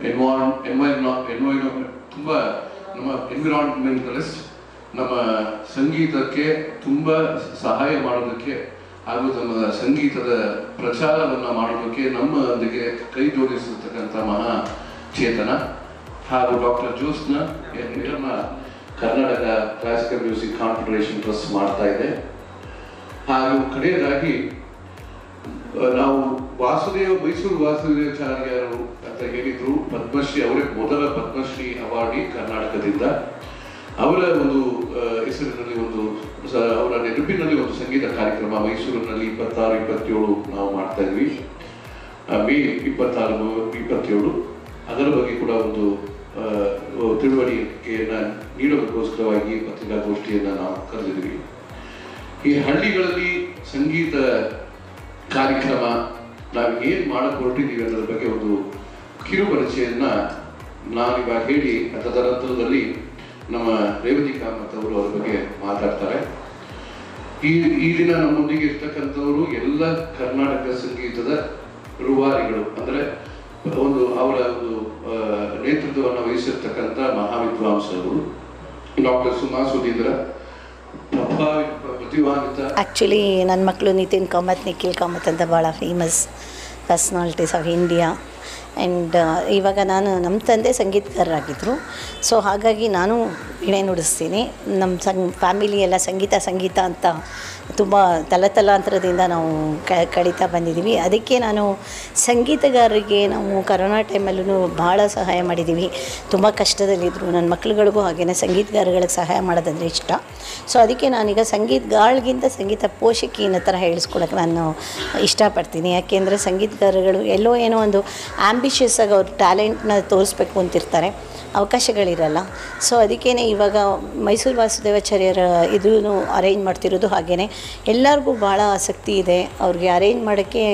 ಎನ್ವಾನ್ ಎನ್ವೈರ್ನಾ ಎನ್ವೈರ್ನ ತುಂಬ ನಮ್ಮ ಎನ್ವಿರಾನ್ಮೆಂಟಲಿಸ್ಟ್ ನಮ್ಮ ಸಂಗೀತಕ್ಕೆ ತುಂಬ ಸಹಾಯ ಮಾಡೋದಕ್ಕೆ ಹಾಗೂ ನಮ್ಮ ಸಂಗೀತದ ಪ್ರಚಾರವನ್ನು ಮಾಡೋದಕ್ಕೆ ನಮ್ಮೊಂದಿಗೆ ಕೈ ಜೋಡಿಸಿರ್ತಕ್ಕಂಥ ಮಹಾ ಚೇತನ ಹಾಗೂ ಡಾಕ್ಟರ್ ಜ್ಯೋತ್ಸ್ನ ಇದನ್ನ Karnataka classical music confederation trust ಮಾಡ್ತಾ ಇದೆ ಹಾಗೂ ಕಡೆಯದಾಗಿ ಆ, ನಾವು ವಾಸುದೇವ ಮೈಸೂರು ವಾಸುದೇವಾಚಾರ್ಯರು ಅಂತ ಹೇಳಿದ್ರು ಪದ್ಮಶ್ರೀ ಅವರೇ ಮೊದಲ ಪದ್ಮಶ್ರೀ ಅವಾರ್ಡಿ ಕರ್ನಾಟಕದಿಂದ ಅವರ ಒಂದು ಆ, ಹೆಸರಿನಲ್ಲಿ ಒಂದು ಸ- ಅವರ ನೆನಪಿನಲ್ಲಿ ಒಂದು ಸಂಗೀತ ಕಾರ್ಯಕ್ರಮ ಮೈಸೂರಿನಲ್ಲಿ ಇಪ್ಪತ್ತಾರು ಇಪ್ಪತ್ತೇಳು ನಾವು ಮಾಡ್ತಾ ಇದ್ವಿ ಆ, ಮೇ ಇಪ್ಪತ್ತಾರು ಇಪ್ಪತ್ತೇಳು ಅದರ ಬಗ್ಗೆ ಕೂಡ ಒಂದು ಆ, ತಿಳುವಳಿಕೆಯನ್ನ ನೀಡೋದಕ್ಕೋಸ್ಕರವಾಗಿ ಪತ್ರಿಕಾಗೋಷ್ಠಿಯನ್ನು ನಾವು ಕರೆದಿದ್ವಿ ಈ ಹಳ್ಳಿಗಳಲ್ಲಿ ಸಂಗೀತ ಕಾರ್ಯಕ್ರಮ ನಾವು ಏನು ಮಾಡಕ್ ಹೊರಟಿದ್ದೀವಿ ಅನ್ನೋದ್ರ ಬಗ್ಗೆ ಒಂದು ಕಿರು ಪರಿಚಯನ್ನ ನಾನಿವಾಗ ಹೇಳಿ ತದನಂತರದಲ್ಲಿ ನಮ್ಮ ರೇವತಿ ಕಾಮತ್ ಅವರು ಅವ್ರ ಬಗ್ಗೆ ಮಾತಾಡ್ತಾರೆ ಈ ಈ ದಿನ ನಮ್ಮೊಂದಿಗೆ ಇರ್ತಕ್ಕಂಥವರು ಎಲ್ಲ ಕರ್ನಾಟಕ ಸಂಗೀತದ ರೂವಾರಿಗಳು ಅಂದ್ರೆ ಒಂದು ಅವರ ಒಂದು ಆ, ನೇತೃತ್ವವನ್ನು ವಹಿಸಿರ್ತಕ್ಕಂಥ ಮಹಾವಿದ್ವಾಂಸರು ಡಾಕ್ಟರ್ ಸುಮಾ ಸುಧೀಂದ್ರ ಪ್ರಭಾವಿ- ಪ್ರತಿಭಾನ್ವಿತ ಆ್ಯಕ್ಚುಲಿ ನನ್ನ ಮಕ್ಕಳು ನಿತಿನ್ ಕಾಮತ್ ನಿಖಿಲ್ ಕಾಮತ್ ಅಂತ ಭಾಳ famous personalities of India and ಇವಾಗ ನಾನು ನಮ್ಮ ತಂದೆ ಸಂಗೀತಗಾರರಾಗಿದ್ದರು ಸೊ ಹಾಗಾಗಿ ನಾನು ವೀಣೆ ನುಡಿಸ್ತೀನಿ ನಮ್ಮ ಸಂಗ್ ಫ್ಯಾಮಿಲಿ ಎಲ್ಲ ಸಂಗೀತ ಸಂಗೀತ ಅಂತ ತುಂಬ ತಲತಲಾಂತರದಿಂದ ನಾವು ಕ ಕಳೀತಾ ಬಂದಿದ್ದೀವಿ ಅದಕ್ಕೆ ನಾನು ಸಂಗೀತಗಾರರಿಗೆ ನಾವು ಕರೋನಾ ಟೈಮಲ್ಲೂ ಭಾಳ ಸಹಾಯ ಮಾಡಿದ್ದೀವಿ ತುಂಬ ಕಷ್ಟದಲ್ಲಿದ್ದರು ನನ್ನ ಮಕ್ಳುಗಳಿಗೂ ಹಾಗೆಯೇ ಸಂಗೀತಗಾರಗಳಿಗೆ ಸಹಾಯ ಮಾಡೋದಂದರೆ ಇಷ್ಟ ಸೊ ಅದಕ್ಕೆ ನಾನೀಗ ಸಂಗೀತಗಾಳ್ಗಿಂತ ಸಂಗೀತ ಪೋಷಕಿ ಅನ್ನೋ ಥರ ಹೇಳಿಸ್ಕೊಳಕ್ಕೆ ನಾನು ಇಷ್ಟಪಡ್ತೀನಿ ಯಾಕೆಂದರೆ ಸಂಗೀತಗಾರಗಳು ಎಲ್ಲೋ ಏನೋ ಒಂದು ಆ್ಯಂಬಿಷಿಯಸ್ ಆಗಿ ಅವ್ರ ಟ್ಯಾಲೆಂಟ್ನ ತೋರಿಸ್ಬೇಕು ಅಂತಿರ್ತಾರೆ ಅವಕಾಶಗಳಿರಲ್ಲ ಸೊ ಅದಕ್ಕೇ ಇವಾಗ ಮೈಸೂರು ವಾಸುದೇವಾಚಾರ್ಯರ ಇದೂ ಅರೇಂಜ್ ಮಾಡ್ತಿರೋದು ಹಾಗೆಯೇ ಎಲ್ಲರಿಗೂ ಭಾಳ ಆಸಕ್ತಿ ಇದೆ ಅವ್ರಿಗೆ ಅರೇಂಜ್ ಮಾಡೋಕ್ಕೆ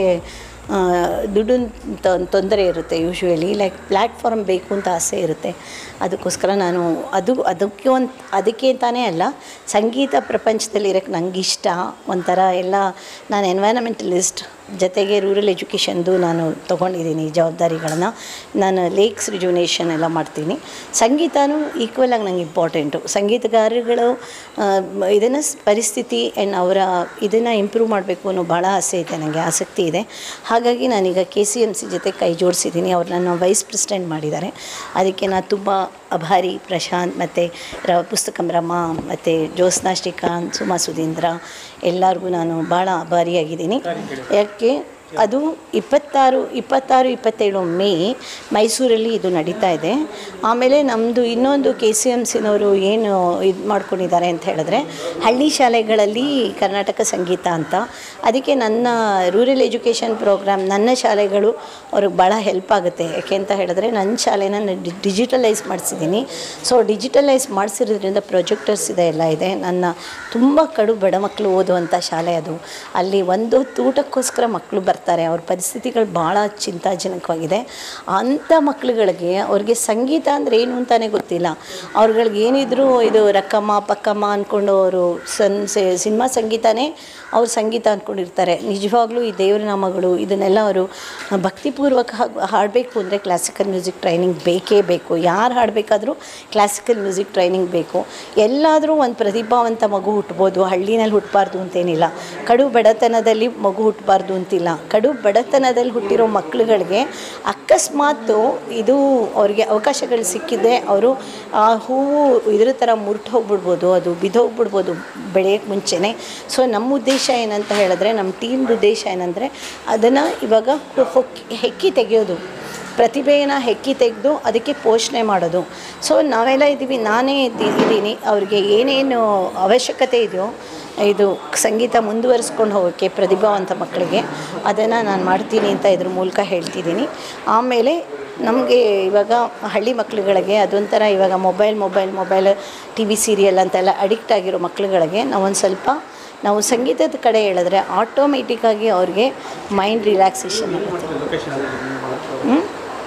ದುಡ್ಡು ತೊಂದರೆ ಇರುತ್ತೆ ಯೂಶ್ವಲಿ ಲೈಕ್ ಪ್ಲ್ಯಾಟ್ಫಾರ್ಮ್ ಬೇಕು ಅಂತ ಆಸೆ ಇರುತ್ತೆ ಅದಕ್ಕೋಸ್ಕರ ನಾನು ಅದು ಅದಕ್ಕೆ ಒಂದು ಅದಕ್ಕೆ ಅಂತಾನೇ ಅಲ್ಲ ಸಂಗೀತ ಪ್ರಪಂಚದಲ್ಲಿ ಇರೋಕ್ಕೆ ನಂಗೆ ಇಷ್ಟ ಒಂಥರ ಎಲ್ಲ ನಾನು ಎನ್ವೈರನ್ಮೆಂಟಲಿಸ್ಟ್ ಜೊತೆಗೆ ರೂರಲ್ ಎಜುಕೇಷನ್ದು ನಾನು ತೊಗೊಂಡಿದ್ದೀನಿ ಜವಾಬ್ದಾರಿಗಳನ್ನು ನಾನು ಲೇಕ್ಸ್ ರಿಜುನೇಷನ್ ಎಲ್ಲ ಮಾಡ್ತೀನಿ ಸಂಗೀತನೂ ಈಕ್ವಲ್ ಆಗಿ ನಂಗೆ ಇಂಪಾರ್ಟೆಂಟು ಸಂಗೀತಗಾರಗಳು ಇದನ್ನು ಪರಿಸ್ಥಿತಿ ಆ್ಯಂಡ್ ಅವರ ಇದನ್ನು ಇಂಪ್ರೂವ್ ಮಾಡಬೇಕು ಅನ್ನೋ ಭಾಳ ಆಸೆ ಇದೆ ನನಗೆ ಆಸಕ್ತಿ ಇದೆ ಹಾಗಾಗಿ ನಾನೀಗ ಕೆ ಸಿ ಎಮ್ ಸಿ ಜೊತೆ ಕೈ ಜೋಡಿಸಿದ್ದೀನಿ ಅವ್ರು ನನ್ನ ವೈಸ್ ಪ್ರೆಸಿಡೆಂಟ್ ಮಾಡಿದ್ದಾರೆ ಅದಕ್ಕೆ ನಾನು ತುಂಬ ಅಭಾರಿ ಪ್ರಶಾಂತ್ ಮತ್ತು ರ ಪುಸ್ತಕಂ ರಮ ಮತ್ತು ಜ್ಯೋತ್ಸ್ನಾ ಶ್ರೀಕಾಂತ್ ಸುಮಾ ಸುಧೀಂದ್ರ ಎಲ್ಲರಿಗೂ ನಾನು ಭಾಳ ಆಭಾರಿಯಾಗಿದ್ದೀನಿ ಯಾಕೆ ಅದು ಇಪ್ಪತ್ತಾರು ಇಪ್ಪತ್ತಾರು ಇಪ್ಪತ್ತೇಳು ಮೇ ಮೈಸೂರಲ್ಲಿ ಇದು ನಡೀತಾ ಇದೆ ಆಮೇಲೆ ನಮ್ಮದು ಇನ್ನೊಂದು ಕೆ ಸಿ ಎಮ್ ಸಿನವರು ಏನು ಇದು ಮಾಡ್ಕೊಂಡಿದ್ದಾರೆ ಅಂತ ಹೇಳಿದ್ರೆ ಹಳ್ಳಿ ಶಾಲೆಗಳಲ್ಲಿ ಕರ್ನಾಟಕ ಸಂಗೀತ ಅಂತ ಅದಕ್ಕೆ ನನ್ನ ರೂರಲ್ ಎಜುಕೇಷನ್ ಪ್ರೋಗ್ರಾಮ್ ನನ್ನ ಶಾಲೆಗಳು ಅವ್ರಿಗೆ ಭಾಳ ಹೆಲ್ಪ್ ಆಗುತ್ತೆ ಯಾಕೆ ಅಂತ ಹೇಳಿದ್ರೆ ನನ್ನ ಶಾಲೆನ ಡಿಜಿಟಲೈಸ್ ಮಾಡಿಸಿದ್ದೀನಿ ಸೊ ಡಿಜಿಟಲೈಸ್ ಮಾಡಿಸಿರೋದ್ರಿಂದ ಪ್ರೊಜೆಕ್ಟರ್ಸ್ ಇದೆ ಎಲ್ಲ ಇದೆ ನನ್ನ ತುಂಬ ಕಡು ಬಡ ಮಕ್ಕಳು ಓದುವಂಥ ಶಾಲೆ ಅದು ಅಲ್ಲಿ ಒಂದು ಹೊತ್ತು ಊಟಕ್ಕೋಸ್ಕರ ಮಕ್ಕಳು ಬರ್ತಾರೆ ಅವ್ರ ಪರಿಸ್ಥಿತಿಗಳು ಭಾಳ ಚಿಂತಾಜನಕವಾಗಿದೆ ಅಂಥ ಮಕ್ಕಳುಗಳಿಗೆ ಅವ್ರಿಗೆ ಸಂಗೀತ ಅಂದರೆ ಏನು ಅಂತಲೇ ಗೊತ್ತಿಲ್ಲ ಅವ್ರುಗಳಿಗೆ ಏನಿದ್ರು ಇದು ರಕ್ಕಮ್ಮ ಪಕ್ಕಮ್ಮ ಅಂದ್ಕೊಂಡು ಅವರು ಸನ್ ಸಿನಿಮಾ ಸಂಗೀತನೇ ಅವ್ರು ಸಂಗೀತ ಅಂದ್ಕೊಂಡಿರ್ತಾರೆ ನಿಜವಾಗ್ಲೂ ಈ ದೇವ್ರ ನಾಮಗಳು ಇದನ್ನೆಲ್ಲ ಅವರು ಭಕ್ತಿಪೂರ್ವಕ ಹಾಗ್- ಹಾಡಬೇಕು ಅಂದರೆ ಕ್ಲಾಸಿಕಲ್ ಮ್ಯೂಸಿಕ್ ಟ್ರೈನಿಂಗ್ ಬೇಕೇ ಬೇಕು ಯಾರು ಹಾಡಬೇಕಾದ್ರೂ ಕ್ಲಾಸಿಕಲ್ ಮ್ಯೂಸಿಕ್ ಟ್ರೈನಿಂಗ್ ಬೇಕು ಎಲ್ಲಾದರೂ ಒಂದು ಪ್ರತಿಭಾವಂತ ಮಗು ಹುಟ್ಬೋದು ಹಳ್ಳಿನಲ್ಲಿ ಹುಟ್ಟಬಾರ್ದು ಅಂತೇನಿಲ್ಲ ಕಡು ಬಡತನದಲ್ಲಿ ಮಗು ಹುಟ್ಟಬಾರ್ದು ಅಂತಿಲ್ಲ ಕಡು ಬಡತನದಲ್ಲಿ ಹುಟ್ಟಿರೋ ಮಕ್ಕಳುಗಳಿಗೆ ಅಕಸ್ಮಾತು ಇದು ಅವ್ರಿಗೆ ಅವಕಾಶಗಳು ಸಿಕ್ಕಿದೆ ಅವರು ಆ ಹೂವು ಇದ್ರ ಥರ ಮುರ್ಟು ಹೋಗ್ಬಿಡ್ಬೋದು ಅದು ಬಿದ್ದೋಗ್ಬಿಡ್ಬೋದು ಬೆಳೆಯೋಕ್ಕೆ ಮುಂಚೆನೇ ಸೊ ನಮ್ಮ ಉದ್ದೇಶ ಏನಂತ ಹೇಳಿದ್ರೆ ನಮ್ಮ ಟೀಮ್ದು ಉದ್ದೇಶ ಏನಂದರೆ ಅದನ್ನು ಇವಾಗ ಹೊಕ್ಕಿ ಹೆಕ್ಕಿ ತೆಗೆಯೋದು ಪ್ರತಿಭೆಯನ್ನು ಹೆಕ್ಕಿ ತೆಗೆದು ಅದಕ್ಕೆ ಪೋಷಣೆ ಮಾಡೋದು ಸೊ ನಾವೆಲ್ಲ ಇದ್ದೀವಿ ನಾನೇ ಇದ್ದಿ- ಇದ್ದೀನಿ ಅವ್ರಿಗೆ ಏನೇನು ಅವಶ್ಯಕತೆ ಇದೆಯೋ ಇದು ಸಂಗೀತ ಮುಂದುವರಿಸ್ಕೊಂಡು ಹೋಗೋಕ್ಕೆ ಪ್ರತಿಭಾವಂತ ಮಕ್ಕಳಿಗೆ ಅದನ್ನು ನಾನು ಮಾಡ್ತೀನಿ ಅಂತ ಇದ್ರ ಮೂಲಕ ಹೇಳ್ತಿದ್ದೀನಿ ಆಮೇಲೆ ನಮಗೆ ಇವಾಗ ಹಳ್ಳಿ ಮಕ್ಕಳುಗಳಿಗೆ ಅದೊಂಥರ ಇವಾಗ mobile mobile mobile T V serial ಅಂತೆಲ್ಲ ಅಡಿಕ್ಟ್ ಆಗಿರೋ ಮಕ್ಕಳುಗಳಿಗೆ ನಾವೊಂದು ಸ್ವಲ್ಪ ನಾವು ಸಂಗೀತದ ಕಡೆ ಹೇಳಿದ್ರೆ ಆಟೋಮೆಟಿಕ್ಕಾಗಿ ಅವ್ರಿಗೆ ಮೈಂಡ್ ರಿಲ್ಯಾಕ್ಸೇಷನ್ ಆಗುತ್ತೆ ಹ್ಮ್?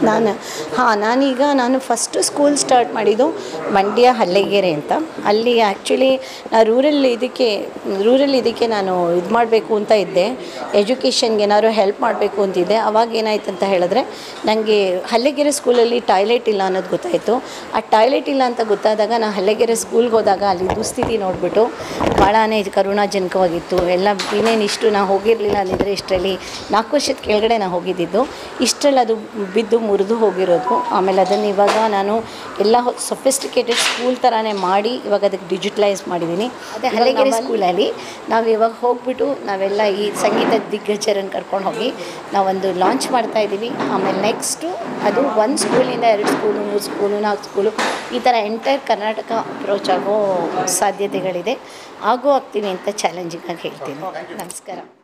ನಾನು ಹಾಂ ನಾನೀಗ ನಾನು ಫಸ್ಟು ಸ್ಕೂಲ್ ಸ್ಟಾರ್ಟ್ ಮಾಡಿದ್ದು ಮಂಡ್ಯ ಹಲ್ಲೆಗೆರೆ ಅಂತ ಅಲ್ಲಿ ಆ್ಯಕ್ಚುಲಿ ನಾ ರೂರಲ್ ಇದಕ್ಕೆ ರೂರಲ್ ಇದಕ್ಕೆ ನಾನು ಇದು ಮಾಡಬೇಕು ಅಂತ ಇದ್ದೆ ಎಜುಕೇಷನ್ಗೆ ಏನಾದ್ರು ಹೆಲ್ಪ್ ಮಾಡಬೇಕು ಅಂತಿದ್ದೆ ಅವಾಗ ಏನಾಯ್ತು ಅಂತ ಹೇಳಿದ್ರೆ ನನಗೆ ಹಲ್ಲೆಗೆರೆ ಸ್ಕೂಲಲ್ಲಿ ಟಾಯ್ಲೆಟ್ ಇಲ್ಲ ಅನ್ನೋದು ಗೊತ್ತಾಯಿತು ಆ ಟಾಯ್ಲೆಟ್ ಇಲ್ಲ ಅಂತ ಗೊತ್ತಾದಾಗ ನಾನು ಹಲ್ಲೆಗೆರೆ ಸ್ಕೂಲ್ಗೆ ಹೋದಾಗ ಅಲ್ಲಿ ದುಸ್ಥಿತಿ ನೋಡಿಬಿಟ್ಟು ಭಾಳನೇ ಕರುಣಾಜನಕವಾಗಿತ್ತು ಎಲ್ಲ ಇನ್ನೇನು ಇಷ್ಟು ನಾವು ಹೋಗಿರಲಿಲ್ಲ ಅಂದಿದ್ರೆ ಇಷ್ಟರಲ್ಲಿ ನಾಲ್ಕು ವರ್ಷದ ಕೆಳಗಡೆ ನಾನು ಹೋಗಿದ್ದಿದ್ದು ಇಷ್ಟರಲ್ಲಿ ಅದು ಬಿದ್ದು ಮುರಿದು ಹೋಗಿರೋದು ಆಮೇಲೆ ಅದನ್ನು ಇವಾಗ ನಾನು ಎಲ್ಲ ಸೊಫಿಸ್ಟಿಕೇಟೆಡ್ ಸ್ಕೂಲ್ ಥರನೇ ಮಾಡಿ ಇವಾಗ ಅದಕ್ಕೆ ಡಿಜಿಟಲೈಸ್ ಮಾಡಿದ್ದೀನಿ ಅದೇ ಹಲಗೆರೆ ಸ್ಕೂಲಲ್ಲಿ ನಾವು ಇವಾಗ ಹೋಗ್ಬಿಟ್ಟು ನಾವೆಲ್ಲ ಈ ಸಂಗೀತ ದಿಗ್ಗಜರನ್ನು ಕರ್ಕೊಂಡು ಹೋಗಿ ನಾವೊಂದು ಲಾಂಚ್ ಮಾಡ್ತಾ ಇದ್ದೀವಿ ಆಮೇಲೆ ನೆಕ್ಸ್ಟು ಅದು ಒಂದು ಸ್ಕೂಲಿಂದ ಎರಡು ಸ್ಕೂಲು ಮೂರು ಸ್ಕೂಲು ನಾಲ್ಕು ಸ್ಕೂಲು ಈ ಥರ ಎಂಟೈರ್ ಕರ್ನಾಟಕ ಅಪ್ರೋಚ್ ಆಗೋ ಸಾಧ್ಯತೆಗಳಿದೆ ಆಗೋ ಆಗ್ತೀವಿ ಅಂತ ಚಾಲೆಂಜಿಂಗಾಗಿ ಹೇಳ್ತೀನಿ ನಮಸ್ಕಾರ